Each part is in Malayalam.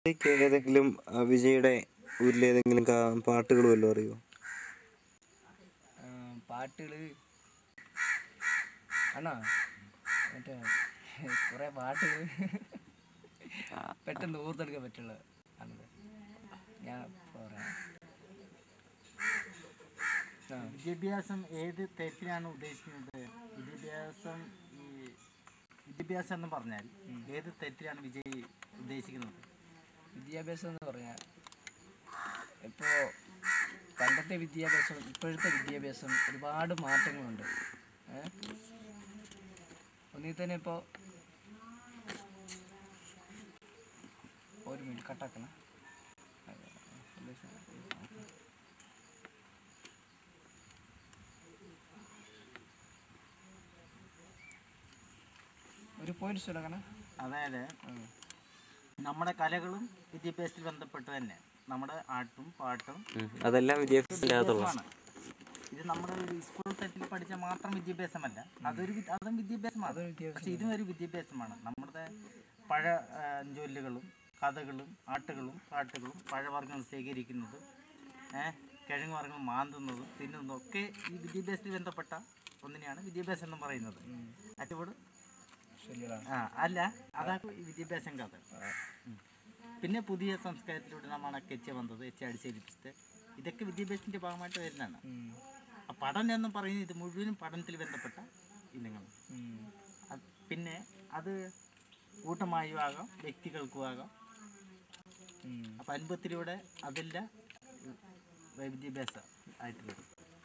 വിജയ്ക്ക് ഏതെങ്കിലും ആ, വിജയുടെ ഊരിലേതെങ്കിലും കാ- പാട്ടുകൾ വല്ലതും അറിയോ പാട്ടുകൾ അണ്ണാ മറ്റേ കുറേ പാട്ടുകൾ പെട്ടെന്ന് ഓർത്തെടുക്കാൻ പറ്റുള്ള ആണത് ഞാൻ പറയാം ആ വിദ്യാഭ്യാസം ഏത് തെറ്റിനാണ് ഉദ്ദേശിക്കുന്നത് വിദ്യാഭ്യാസം ഈ വിദ്യാഭ്യാസം എന്ന് പറഞ്ഞാൽ ഏത് തെറ്റിനാണ് വിജയ് ഉദ്ദേശിക്കുന്നത് വിദ്യാഭ്യാസം എന്ന് പറഞ്ഞാൽ ഇപ്പോൾ പണ്ടത്തെ വിദ്യാഭ്യാസം ഇപ്പോഴത്തെ വിദ്യാഭ്യാസം ഒരുപാട് മാറ്റങ്ങളുണ്ട് ഏ? ഒന്നിൽ തന്നെ ഇപ്പോൾ ഒരു മിനിറ്റ് കട്ടാക്കണം ഒരു പോയിന്റ് എടുക്കണം അതായത് നമ്മുടെ കലകളും വിദ്യാഭ്യാസത്തിൽ ബന്ധപ്പെട്ട് തന്നെ നമ്മുടെ ആട്ടും പാട്ടും ഉം. അതെല്ലാം വിദ്യാഭ്യാസത്തിൻ്റെ അകത്തുള്ള വിദ്യാഭ്യാസമാണ് ഇത് നമ്മുടെ ഒരു സ്കൂൾ തട്ടിൽ പഠിച്ച മാത്രം വിദ്യാഭ്യാസമല്ല അതൊരു വി- അതും വിദ്യാഭ്യാസമാണ് അതൊരു വിദ്യാഭ്യാസം പക്ഷെ ഇതും ഒരു വിദ്യാഭ്യാസമാണ് നമ്മുടെ പഴ ആ, ജോലികളും കഥകളും ആട്ടുകളും പാട്ടുകളും പഴവർഗ്ഗങ്ങൾ ശേഖരിക്കുന്നതും ഏഹ് കിഴങ്ങ് വർഗ്ഗങ്ങൾ മാന്തുന്നതും തിന്നുന്നതും ഒക്കെ ഈ വിദ്യാഭ്യാസത്തിൽ ബന്ധപ്പെട്ട ഒന്നിനെയാണ് വിദ്യാഭ്യാസം എന്ന് പറയുന്നത് അറ്റോട് ശരിയാണ് ആ അല്ല അതാണ് ഈ വിദ്യാഭ്യാസം കഥ ഉം. പിന്നെ പുതിയ സംസ്കാരത്തിലൂടെ നമ്മളെ കെച്ച വന്നത് എച്ച് അടിച്ചേൽപ്പിച്ചത് ഇതൊക്കെ വിദ്യാഭ്യാസത്തിന്റെ ഭാഗമായിട്ട് വരുന്നതാണ് ആ പഠനം എന്ന് പറയുന്നത് ഇത് മുഴുവനും പഠനത്തിൽ ബന്ധപ്പെട്ട ഇനങ്ങൾ അത് പിന്നെ അത് കൂട്ടമായും ആകാം വ്യക്തികൾക്കും ആകാം അപ്പം അനുഭവത്തിലൂടെ അതെല്ലാം ഉം, വിദ്യാഭ്യാസം ആയിട്ട് വരും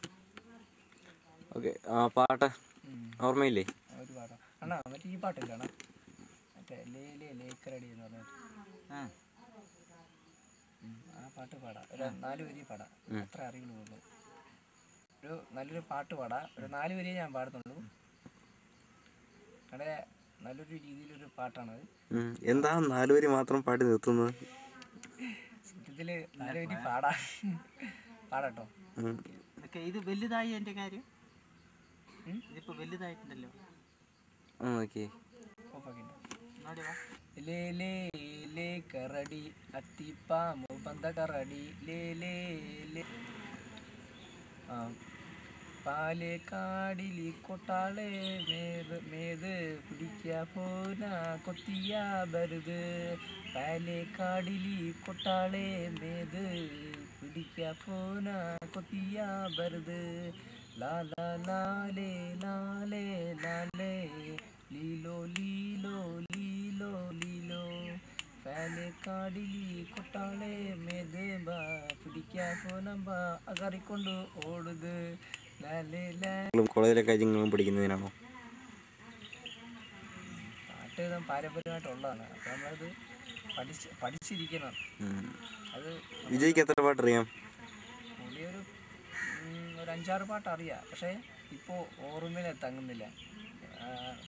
ഓക്കെ ആ പാട്ട് ഓർമ്മയില്ലേ ഒരു പാട്ടാ അണ്ണാ മറ്റേ ഈ പാട്ടില്ല അണ്ണാ മറ്റേ ലേ ലേ ലേക്കരടി എന്ന് പറഞ്ഞിട്ട് ആ ഉം, ആ പാട്ട് പാടാം ഒരു നാല് വരി പാടാം അത്ര അറിവുള്ളൂ ഒരു നല്ലൊരു പാട്ട് പാടാം ഒരു നാല് വരി ഞാൻ പാടുന്നുള്ളൂ അവിടെ നല്ലൊരു രീതിയിലൊരു പാട്ടാണത് ഉം. എന്താ നാലുപേര് മാത്രം പാടി നിർത്തുന്നത് സത്യത്തിൽ നാല് വരി പാടാ പാടാട്ടോ ഉം. ഓക്കെ ഇത് വലുതായി എൻ്റെ കാര്യം ഉം? ഇതിപ്പോൾ വലുതായിട്ടുണ്ടല്ലോ ആ ഓക്കെ ഓഫാക്കിട്ടോ നോടി വാ ലേ ലേ ലേ കറടി അത്തിപ്പാമ്പ് പന്ത കറടി ലേ ലേ ലേ ആ പാല് കാടിലി കൊട്ടാളെ മേത് മേത് പിടിക്കാ പോന കൊത്തിയാ ബരുത് പാല് കാടിലി കൊട്ടാളെ മേത് പിടിക്കാ പോന കൊത്തിയാ ബരുത് ലാ ലാ ലാലേ ലാലേ ലാലേ ലീലോ ലീലോ ലീലോ ലീലോ പാല് കാടിലി കൊട്ടാളെ മേത് ബാ പിടിക്കാ പോനമ്പ അകറിക്കൊണ്ട് ഓടുത് ലാലേ ലാ നിങ്ങളും കോളേജിലെ കാര്യങ്ങളും പഠിക്കുന്നതിനാണോ പാട്ട് എഴുതാൻ പാരമ്പര്യമായിട്ടുള്ളതാണ് അപ്പം നമ്മളത് പഠിച്ച് പഠിച്ചിരിക്കണം ഉം. അത് വിജയ്ക്ക് എത്ര പാട്ടറിയാം പുള്ളിയൊരു ഉം, ഒരു അഞ്ചാറ് പാട്ട് അറിയാം പക്ഷേ ഇപ്പോൾ ഓർമ്മയിൽ തങ്ങുന്നില്ല ആ,